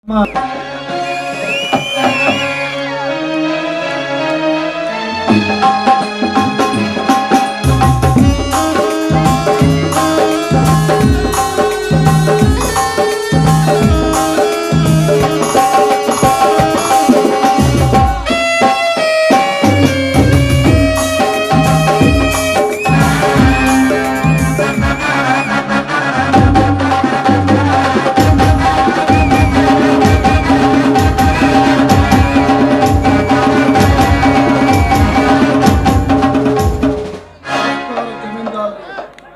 ನಮಸ್ಕಾರ ಜಮೀನ್ದಾರ್ರೆ.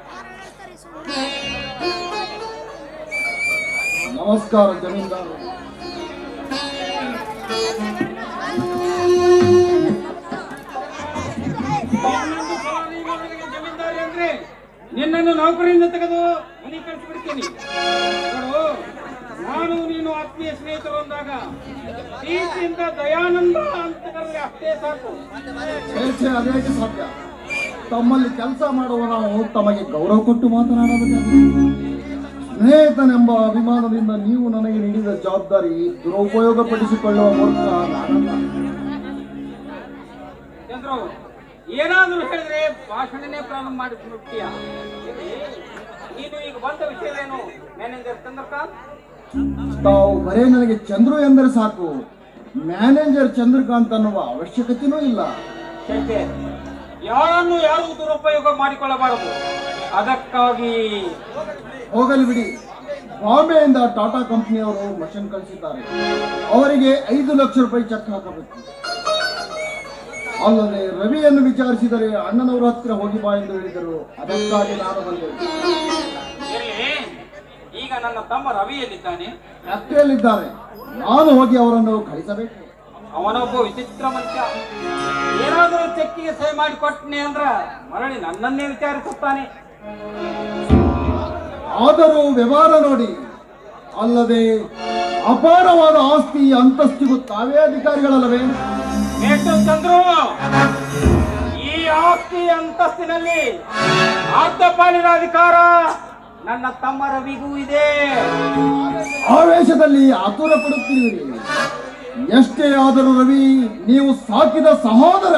ನಮಸ್ಕಾರ ಜಮೀನ್ದಾರ ಜಮೀನ್ದಾರಿ ಅಂದ್ರೆ ನಿನ್ನನ್ನು ನೌಕರಿಯಿಂದ ತೆಗೆದು ಮನೆ ಕಳಿಸ್ಬಿಡ್ತೀನಿ ನೋಡು, ನಾನು ನೀನು ಆತ್ಮೀಯ ಸ್ನೇಹಿತರು ಅಂದಾಗ ಪ್ರೀತಿಯಿಂದ ದಯಾನಂದ ಅಂತ ಕರೆದ್ರೆ ಅಷ್ಟೇ ಸಾಕು ಛೇ ಛೇ ಅದೇಗೆ ಸಾಧ್ಯ ತಮ್ಮಲ್ಲಿ ಕೆಲಸ ಮಾಡುವ ನಾವು ತಮಗೆ ಗೌರವ ಕೊಟ್ಟು ಮಾತನಾಡಬೇಕು ಸ್ನೇಹಿತನೆಂಬ ಅಭಿಮಾನದಿಂದ ನೀವು ನನಗೆ ನೀಡಿದ ಜವಾಬ್ದಾರಿ ದುರುಪಯೋಗ ಪಡಿಸಿಕೊಳ್ಳುವ ಮೂಲಕ ನಾನಲ್ಲ ಚಂದ್ರು ಏನಾದರೂ ಹೇಳಿದ್ರೆ ಭಾಷಣನೇ ಪ್ರಾರಂಭ ಮಾಡಿಸ್ಬಿಡ್ತೀಯ ನೀನು ಈಗ ಬಂದ ವಿಷಯವೇನು ಮ್ಯಾನೇಜರ್ ಚಂದ್ರಕಾಂತ್ ತಾವು ಬರೇ ನನಗೆ ಚಂದ್ರು ಎಂದರೆ ಸಾಕು ಮ್ಯಾನೇಜರ್ ಚಂದ್ರಕಾಂತ್ ಅನ್ನುವ ಅವಶ್ಯಕತೆಯೂ ಇಲ್ಲ ಶೆಟ್ಟೆ ಯಾರನ್ನು ಯಾರು ದುರುಪಯೋಗ ಮಾಡಿಕೊಳ್ಳಬಾರದು ಅದಕ್ಕಾಗಿ ಹೋಗಲಿ ಬಿಡಿ ಬಾಂಬೆಯಿಂದ ಟಾಟಾ ಕಂಪನಿಯವರು ಮಷನ್ ಕಳಿಸಿದ್ದಾರೆ ಅವರಿಗೆ ಐದು ಲಕ್ಷ ರೂಪಾಯಿ ಚೆಕ್ ಹಾಕಬೇಕು ಅಲ್ಲದೆ ರವಿಯನ್ನು ವಿಚಾರಿಸಿದರೆ ಅಣ್ಣನವರ ಹತ್ತಿರ ಹೋಗಿ ಬಾ ಎಂದು ಹೇಳಿದರು ಅದಕ್ಕಾಗಿ ನಾನು ಬಂದೆ ಇರ್ಲಿ ಈಗ ನನ್ನ ತಮ್ಮ ರವಿಯಲ್ಲಿದ್ದಾನೆ ಫ್ಯಾಕ್ಟರಿಯಲ್ಲಿದ್ದಾರೆ ನಾನು ಹೋಗಿ ಅವರನ್ನು ಕಳಿಸಬೇಕು ಅವನೊಬ್ಬ ವಿಚಿತ್ರ ಮನುಷ್ಯ ಏನಾದರೂ ಚೆಕ್ಕಿಗೆ ಸಹಿ ಮಾಡಿ ಕೊಟ್ಟನೆ ಅಂದ್ರ ಮರಳಿ ನನ್ನನ್ನೇ ವಿಚಾರಿಸುತ್ತಾನೆ ಆದರೂ ವ್ಯವಹಾರ ನೋಡಿ ಅಲ್ಲದೆ ಅಪಾರವಾದ ಆಸ್ತಿ ಅಂತಸ್ತಿಗೂ ತಾವೇ ಅಧಿಕಾರಿಗಳಲ್ಲವೇ ಮೇಟ್ಟು ಚಂದ್ರು ಈ ಆಸ್ತಿ ಅಂತಸ್ತಿನಲ್ಲಿ ಅರ್ಧ ಪಾಲಿನ ಅಧಿಕಾರ ನನ್ನ ತಮ್ಮ ರವಿಗೂ ಇದೆ ಆವೇಶದಲ್ಲಿ ಆತುರ ಪಡುತ್ತಿರುವಿರಿ ಎಷ್ಟೇ ಆದರೂ ರವಿ ನೀವು ಸಾಕಿದ ಸಹೋದರ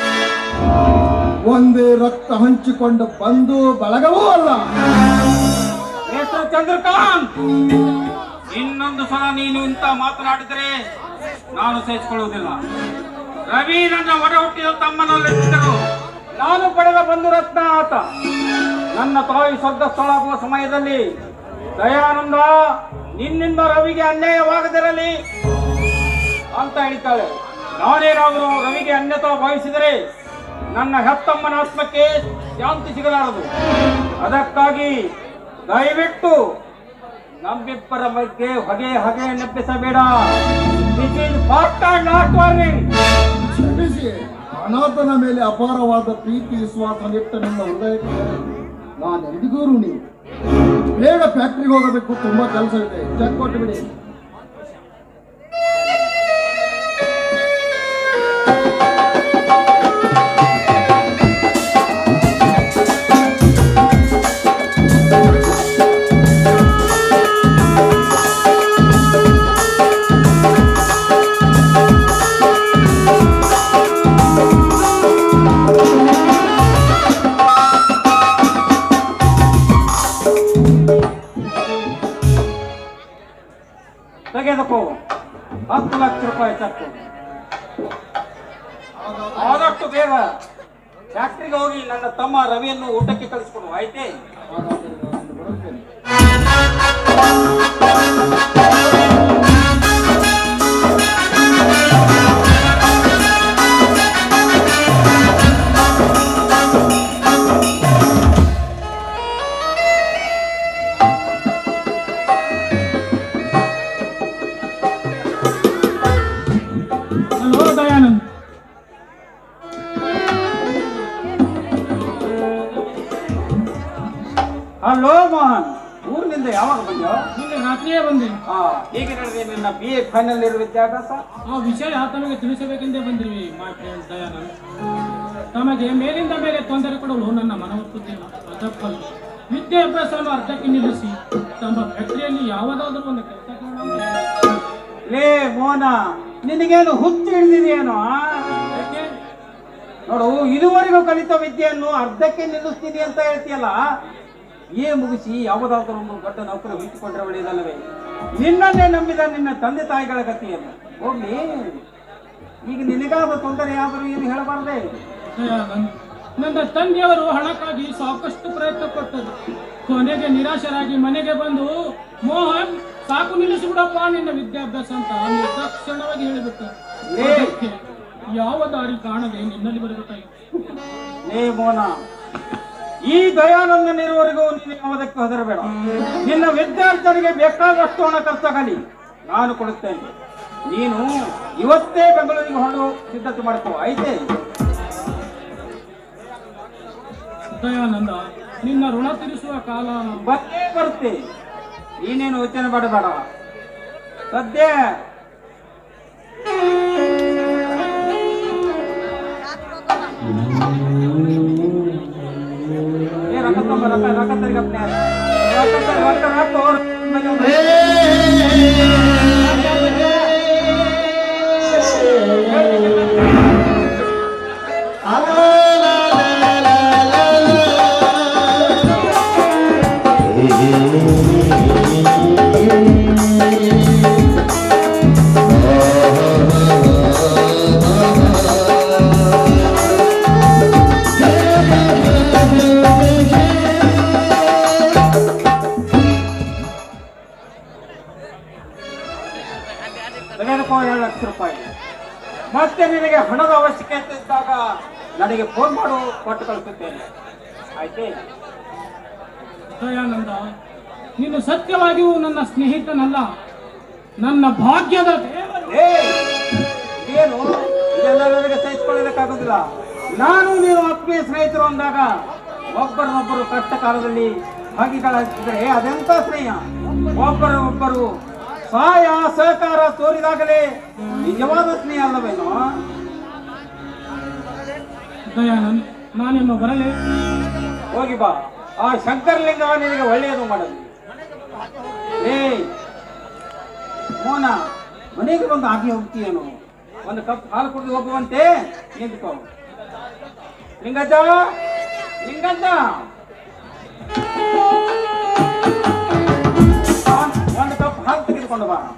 ಒಂದೇ ರಕ್ತ ಹಂಚಿಕೊಂಡು ಬಂದು ಬಳಗವೂ ಅಲ್ಲ ಮೇಟ್ಟು ಚಂದ್ರಕಾಂತ್ ಇನ್ನೊಂದು ಸಲ ನೀನು ಇಂತ ಮಾತನಾಡಿದರೆ ನಾನು ಸಹಿಸಿಕೊಳ್ಳುವುದಿಲ್ಲ ರವಿ ನನ್ನ ಒಡ ಹುಟ್ಟಿದ ತಮ್ಮನಲ್ಲಿದ್ದರು ನಾನು ಪಡೆದ ಬಂಧು ರತ್ನ ಆತ ನನ್ನ ತಾಯಿ ಸ್ವರ್ಗಸ್ಥಳಾಗುವ ಸಮಯದಲ್ಲಿ ದಯಾನಂದ ನಿನ್ನಿಂದ ರವಿಗೆ ಅನ್ಯಾಯವಾಗದಿರಲಿ ಅಂತ ಹೇಳ್ತಾಳೆ ನಾನೇನಾದರೂ ರವಿಗೆ ಅನ್ಯತಾ ಭಾವಿಸಿದರೆ ನನ್ನ ಹೆತ್ತಮ್ಮನ ಆತ್ಮಕ್ಕೆ ಶಾಂತಿ ಸಿಗಲಾರದು ಅದಕ್ಕಾಗಿ ದಯವಿಟ್ಟು ನಮ್ಮಿಬ್ಬರ ಬಗ್ಗೆ ಹೊಗೆ ಹೊಗೆ ನೆಪ್ಪಿಸಬೇಡ this is fast and not warning ಕ್ಷಮಿಸಿ ಅನಾಥನ ಮೇಲೆ ಅಪಾರವಾದ ಪ್ರೀತಿ ವಿಶ್ವಾಸ ನಿಟ್ಟ ನಿಮ್ಮ ಹೃದಯಕ್ಕೆ ನಾನೆಂದಿಗೂ ಋಣಿ ಬೇಗ ಫ್ಯಾಕ್ಟ್ರಿಗೆ ಹೋಗಬೇಕು ತುಂಬಾ ಕೆಲಸ ಇದೆ ಚೆಕ್ ಕೊಟ್ಟು ಬಿಡಿ ತೆಗೆದುಕೋ ಹತ್ತು ಲಕ್ಷ ರೂಪಾಯಿ ಚೆಕ್ಕು ಆದಷ್ಟು ಬೇಗ ಫ್ಯಾಕ್ಟ್ರಿಗೆ ಹೋಗಿ ನನ್ನ ತಮ್ಮ ರವಿಯನ್ನು ಊಟಕ್ಕೆ ಕಳಿಸ್ಕೊಡು ಆಯ್ತೇ ಹಾಗಾದರೆ ನಾನು ಬರುತ್ತೇನೆ ಹಲೋ ದಯಾನಂದ್ ಹಲೋ ಮೋಹನ್ ಊರಿನಿಂದ ಯಾವಾಗ ಬಂದ ನಿನ್ನೆ ರಾತ್ರಿಯೇ ಬಂದೆ ಹಾ ಹೇಗೆ ನಡೆದಿದೆ ನಿನ್ನ ಬಿ ಎ ಫೈನಲ್ ಇರುವ ವಿದ್ಯಾಭ್ಯಾಸ ಆ ವಿಷಯ ತಮಗೆ ತಿಳಿಸಬೇಕೆಂದೇ ಬಂದಿರುವಿ ಮೈ ಫ್ರೆಂಡ್ ದಯಾನಂದ್ ತಮಗೆ ಮೇಲಿಂದ ಮೇಲೆ ತೊಂದರೆ ಕೊಡಲು ನನ್ನ ಮನವೊಪ್ಪುತ್ತಿಲ್ಲ ಅದಕ್ಕಲ್ಲ ವಿದ್ಯಾಭ್ಯಾಸವನ್ನು ಅರ್ಧಕ್ಕೆ ನಿಲ್ಲಿಸಿ ತಮ್ಮ ಫ್ಯಾಕ್ಟರಿಯಲ್ಲಿ ಯಾವುದಾದರೂ ಒಂದು ಕೆಲಸ ಲೇ ಮೋಹನ ನಿನಗೇನು ಹುಚ್ಚು ಹಿಡಿದಿದೆಯೇನೋ ಯಾಕೆ ನೋಡು ಇದುವರೆಗೂ ಕಲಿತ ವಿದ್ಯೆಯನ್ನು ಅರ್ಧಕ್ಕೆ ನಿಲ್ಲಿಸ್ತೀನಿ ಅಂತ ಹೇಳ್ತೀಯಲ್ಲ ಏ ಮುಗಿಸಿ ಯಾವುದಾದ್ರೂ ಒಂದು ದೊಡ್ಡ ನೌಕರಿ ಹುಡುಕಿಕೊಂಡ್ರೆ ಒಳ್ಳೆಯದಲ್ಲವೇ ನಿನ್ನನ್ನೇ ನಂಬಿದ ನಿನ್ನ ತಂದೆ ತಾಯಿಗಳ ಗತಿಯನ್ನು ಹೋಗ್ಲಿ ಈಗ ನಿನಗಾದ ತೊಂದರೆ ಆದರೂ ಏನು ಹೇಳಬಾರ್ದೆ ದಯಾನಂದ್ ನನ್ನ ತಂದೆಯವರು ಹಣಕ್ಕಾಗಿ ಸಾಕಷ್ಟು ಪ್ರಯತ್ನ ಪಟ್ಟರು ಕೊನೆಗೆ ನಿರಾಶರಾಗಿ ಮನೆಗೆ ಬಂದು ಮೋಹನ್ ಸಾಕು ನಿಲ್ಲಿಸಿಬಿಡಪ್ಪ ನಿನ್ನ ವಿದ್ಯಾಭ್ಯಾಸ ಅಂತ ತಕ್ಷಣವಾಗಿ ಹೇಳಿಬಿಟ್ಟು ಏ. ಅದಕ್ಕೆ ಯಾವ ದಾರಿ ಕಾಣದೆ ನಿನ್ನಲ್ಲಿ ಬರಬೇಕಾಗಿತ್ತು ಲೇ ಮೋನ ಈ ದಯಾನಂದನಿರುವವರೆಗೂ ನೀನು ಯಾವುದಕ್ಕೆ ಹೆದರಬೇಡ ನಿನ್ನ ವಿದ್ಯಾರ್ಥಿಗಳಿಗೆ ಬೇಕಾದಷ್ಟು ಹಣ ಖರ್ಚಾಗಲಿ ನಾನು ಕೊಡುತ್ತೇನೆ ನೀನು ಇವತ್ತೇ ಬೆಂಗಳೂರಿಗೆ ಹೊರಡು ಸಿದ್ಧತೆ ಮಾಡ್ಕೋ ಆಯ್ತೇ ದಯಾನಂದ ನಿನ್ನ ಋಣ ತೀರಿಸುವ ಕಾಲ ಬರ್ತೇ ಬರುತ್ತೆ ನೀನೇನು ಯೋಚನೆ ಮಾಡಬೇಡ ಸದ್ಯ ಏ ರೊಕ್ಕ ತಗೊಂಬ, ರೊಕ್ಕ ರೊಕ್ಕ ತರಿಗೆ ಅಪ್ನೆ. ರೊಕ್ಕ ತ- ರೊಕ್ಕ ರೊಕ್ಕ ಅವ್ರ ಮೇಲೆ ಒಂದು- ತೆಗೆದುಕೋ ಎರಡು ಲಕ್ಷ ರೂಪಾಯಿ ಮತ್ತೆ ನಿನಗೆ ಹಣದ ಅವಶ್ಯಕತೆ ಇದ್ದಾಗ ನನಗೆ ಫೋನ್ ಮಾಡು ಕೊಟ್ಟು ಕಳಿಸುತ್ತೇನೆ ಆಯ್ತೇ ದಯಾನಂದ ನೀನು ಸತ್ಯವಾಗಿಯೂ ನನ್ನ ಸ್ನೇಹಿತನಲ್ಲ ನನ್ನ ಭಾಗ್ಯದ ದೇವರು ಏ ಏನು ಇದೆಲ್ಲ ನನಗೆ ಸಹಿಸಿಕೊಳ್ಳೋದಕ್ಕಾಗೋದಿಲ್ಲ ನಾನು ನೀನು ಆತ್ಮೀಯ ಸ್ನೇಹಿತರು ಅಂದಾಗ ಒಬ್ಬರನ್ನೊಬ್ಬರು ಕಷ್ಟ ಕಾಲದಲ್ಲಿ ಭಾಗಿಗಳಾಗಿದ್ದರೆ ಅದೆಂತ ಸ್ನೇಹ ಒಬ್ಬರೊಬ್ಬರು ಸಹಾಯ ಸಹಕಾರ ತೋರಿದಾಗಲೇ ನಿಜವಾದ ಸ್ನೇಹ ಅಲ್ಲವೇನೋ ದಯಾನಂದ್ ನಾನಿನ್ನು ಬರಲೇ ಹೋಗಿ ಬಾ ಆ ಶಂಕರಲಿಂಗ ನಿನಗೆ ಒಳ್ಳೆಯದು ಮಾಡಲಿ ಏ ಮೋನ ಮನೆಗೆ ಬಂದು ಆಗಿ ಹೋಗ್ತೀಯೇನು ಒಂದು ಕಪ್ ಹಾಲು ಕುಡಿದು ಹೋಗುವಂತೆ ನಿಂತ್ಕೋ ಲಿಂಗಜ್ಜ ಲಿಂಗಜ್ಜ ಒಂದ್- ಒಂದು ಕಪ್ ಹಾಲು ತೆಗೆದುಕೊಂಡು ಬಾ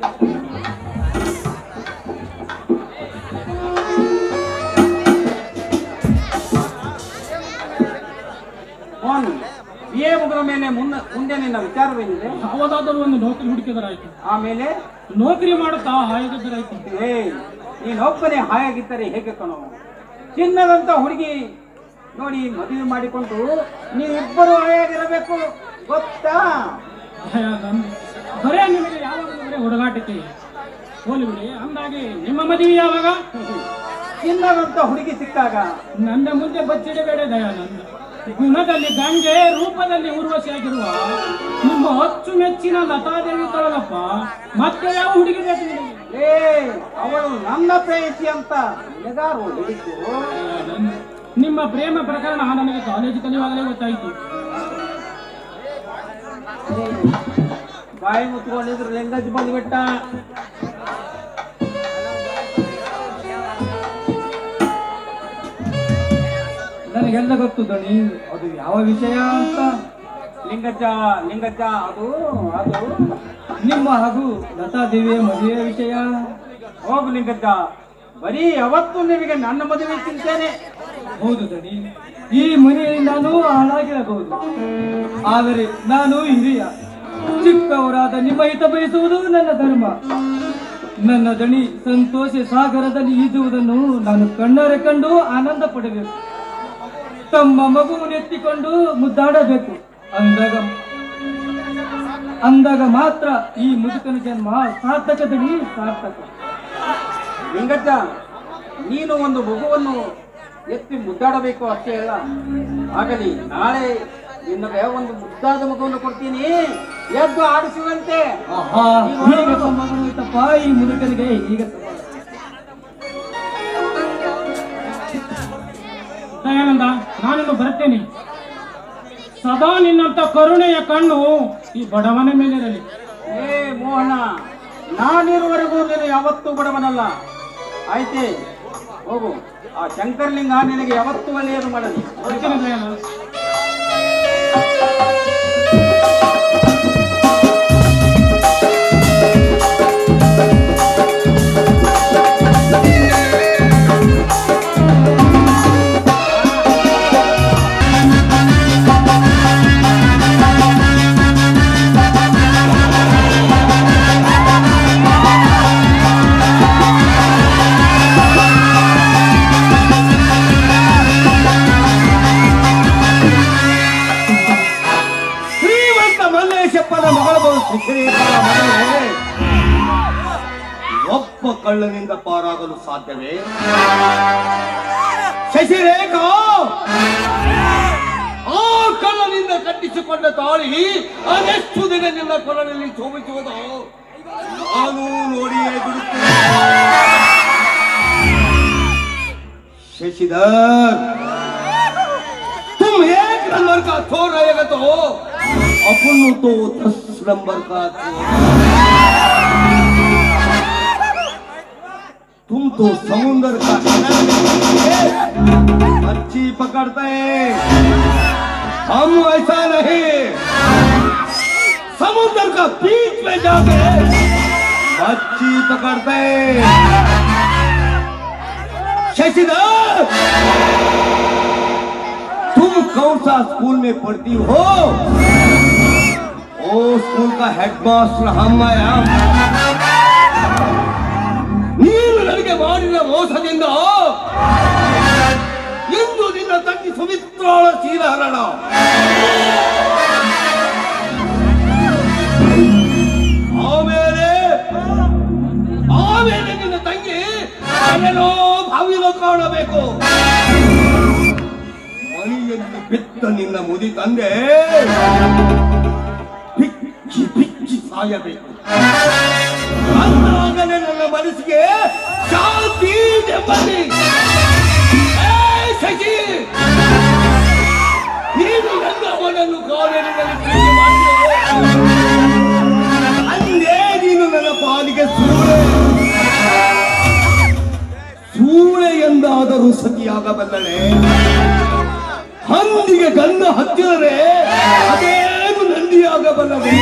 ಮೋಹನ್ ಬಿ ಎ ಮುಗಿದ ಮೇಲೆ ಮುನ್ನ ಮುಂದೆ ನಿನ್ನ ವಿಚಾರವೇನಿದೆ ಯಾವುದಾದರೂ ಒಂದು ನೌಕರಿ ಹುಡುಕಿದರಾಯ್ತು ಆಮೇಲೆ ನೌಕರಿ ಮಾಡುತ್ತಾ ಹಾಯಾಗಿದ್ದರಾಯ್ತು ಏ ನೀನೊಬ್ಬನೇ ಹಾಯಾಗಿದ್ದರೆ ಹೇಗೆ ಕಣೋ ಚಿನ್ನದಂತ ಹುಡುಗಿ ನೋಡಿ ಮದುವೆ ಮಾಡಿಕೊಂಡು ನೀವಿಬ್ಬರು ಹಾಯಾಗಿರಬೇಕು ಗೊತ್ತಾ ದಯಾನಂದ್ ಬರೇ ನಿಮಗೆ ಯಾವಾಗಲೂ ಬರೇ ಹುಡುಗಾಟಕ್ಕೆ ಹೋಲಿ ಬಿಡಿ ಅಂದಾಗೆ ನಿಮ್ಮ ಮದುವೆ ಯಾವಾಗ ಚಿನ್ನದಂತ ಹುಡುಗಿ ಸಿಕ್ಕಾಗ ನನ್ನ ಮುಂದೆ ಬಚ್ಚಿಡಬೇಡ ದಯಾನಂದ್ ಗುಣದಲ್ಲಿ ಗಂಗೆ ರೂಪದಲ್ಲಿ ಉರ್ವಶಿಯಾಗಿರುವ ನಿಮ್ಮ ಅಚ್ಚುಮೆಚ್ಚಿನ ಲತಾದೇವಿ ಕಳಗಪ್ಪ ಮತ್ತೆ ಯಾವ ಹುಡುಗಿ ಬೇಕು ನಿನಗೆ? ಏ ಅವಳು ನನ್ನ ಪ್ರೇಯಸಿ ಅಂತ ನಿನಗಾರು ಹೇಳಿದ್ದು ದಯಾನಂದ್, ನಿಮ್ಮ ಪ್ರೇಮ ಪ್ರಕರಣ ನನಗೆ ಕಾಲೇಜು ಕಲಿಯುವಾಗಲೇ ಗೊತ್ತಾಯಿತು ಬಾಯಿ ಮುತ್ಕೊಂಡಿದ್ರು ಲಿಂಗಜ್ ಬಂದ್ಬಿಟ್ಟ ನನಗೆಲ್ಲ ಗೊತ್ತು ದಣಿ ಅದು ಯಾವ ವಿಷಯ ಅಂತ ಲಿಂಗಜ್ಜ ಲಿಂಗಜ್ಜ ಅದು ಅದು ನಿಮ್ಮ ಹಾಗೂ ಲತಾದೇವಿಯ ಮದುವೆಯ ವಿಷಯ ಹೋಗು ಲಿಂಗಜ್ಜ ಬರೀ ಯಾವತ್ತು ನಿನಗೆ ನನ್ನ ಮದುವೆ ಚಿಂತೇನೆ ಹೌದು ದಣಿ ಈ ಮನೆಯಲ್ಲಿ ನಾನು ಹಾಳಾಗಿರಬಹುದು ಆದರೆ ನಾನು ಹಿರಿಯ ಚಿಕ್ಕವರಾದ ನಿಮ್ಮ ಹಿತ ಬಯಸುವುದು ನನ್ನ ಧರ್ಮ ನನ್ನ ದಣಿ ಸಂತೋಷ ಸಾಗರದಲ್ಲಿ ಈಜುವುದನ್ನು ನಾನು ಕಣ್ಣಾರೆ ಕಂಡು ಆನಂದ ಪಡಬೇಕು ತಮ್ಮ ಮಗುವನ್ನು ಎತ್ತಿಕೊಂಡು ಮುದ್ದಾಡಬೇಕು ಅಂದಾಗ ಅಂದಾಗ ಮಾತ್ರ ಈ ಮುದುಕನ ಜನ್ಮ ಸಾರ್ಥಕ ದಣಿ ಸಾರ್ಥಕ ಲಿಂಗಜ್ಜ ನೀನು ಒಂದು ಮಗುವನ್ನು ಎತ್ತಿ ಮುದ್ದಾಡಬೇಕು ಅಷ್ಟೇ ಅಲ್ಲ ಆಗಲಿ ನಾಳೆ ನಿನಗೆ ಒಂದು ಮುದ್ದಾದ ಮಗುವನ್ನು ಕೊಡ್ತೀನಿ ಎದ್ದು ಆಡಿಸುವಂತೆ ಆಹಾ, ಹೀಗೆ ಸಂಭವಿತಪ್ಪ ಈ ಮುದುಕನಿಗೆ ಹೀಗೆ ಸಂಭವ. ದಯಾನಂದ ನಾನಿನ್ನು ಬರುತ್ತೇನೆ ಸದಾ ನಿನ್ನಂತ ಕರುಣೆಯ ಕಣ್ಣು ಈ ಬಡವನ ಮೇಲಿರಲಿ ಏ ಮೋಹನ ನಾನಿರುವವರೆಗೂ ನೀನು ಯಾವತ್ತೂ ಬಡವನಲ್ಲ ಆಯ್ತೆ ಹೋಗು ಆ ಶಂಕರ್ಲಿಂಗ ನಿನಗೆ ಯಾವತ್ತೂ ಒಳ್ಳೆಯದು ಮಾಡಲಿ ಬರ್ತೀನಿ ದಯಾನಂದ ಶ್ರೀಮಂತ ಮಲ್ಲೇಶಪ್ಪನ ಮಗಳು ಶಿಖರೇಖರ ಮಗಳೇ ಒಬ್ಬ ಕಳ್ಳನಿಂದ ಪಾರಾಗಲು ಸಾಧ್ಯವೇ ಶಶಿರೇಖಾ ಆ ಕಳ್ಳನಿಂದ ಕಟ್ಟಿಸಿಕೊಂಡ ತಾಳಿ ಅದೆಷ್ಟು ದಿನ ನಿನ್ನ ಕೊರಳಲ್ಲಿ ಶೋಭಿಸುವುದು ನಾನು ನೋಡಿಯೇ ಬಿಡುತ್ತೇನೆ ಶಶಿಧರ್ तुम एक नंबर का थोर रहेगा तो अपन तो दस नंबर का चोर। तुम तो समुंदर का मच्छी पकड़ते हैं हम ऐसा नहीं समुद्र का बीच में जाके मच्छी पकड़ते हैं शशिधर तुम कौन सा स्कूल में पढ़ती हो ओ स्कूल का हेडमास्टर हम आया ನೀನು ನನಗೆ ಮಾಡಿದ ಮೋಸದಿಂದ ಇಂದು ನಿನ್ನ ತಂಗಿ ಸುಮಿತ್ರಾಳ ಚೀಲಹರಣ ಆಮೇಲೆ ಆಮೇಲೆ ನಿನ್ನ ತಂಗಿ ಏನೋ ಬಾವಿಲೋ ಕಾಣಬೇಕು ಮನೆಯಲ್ಲಿ ಬಿತ್ತ ನಿನ್ನ ಮುದಿ ತಂದೆ ಬಿಚ್ಚಿ ಬಿಚ್ಚಿ ಸಾಯಬೇಕು ಅಂದಾಗಲೇ ನನ್ನ ಮನಸ್ಸಿಗೆ ಶಾಂತಿ ನೆಮ್ಮದಿ ಏ ಶಶಿ ನೀನು ನನ್ನ ಅವನನ್ನು ಕಾಲೇಜಿನಲ್ಲಿ ಪ್ರೀತಿ ಮಾಡಿದೆ ಅಂದೇ ನೀನು ನನ್ನ ಪಾಲಿಗೆ ಸೂಳೆ ಸೂಳೆ ಎಂದಾದರೂ ಸತಿಯಾಗಬಲ್ಲಳೆ ಹಂದಿಗೆ ಗಂಧ ಹತ್ತಿದರೆ ಅದೇನು ನಂದಿಯಾಗಬಲ್ಲದೆ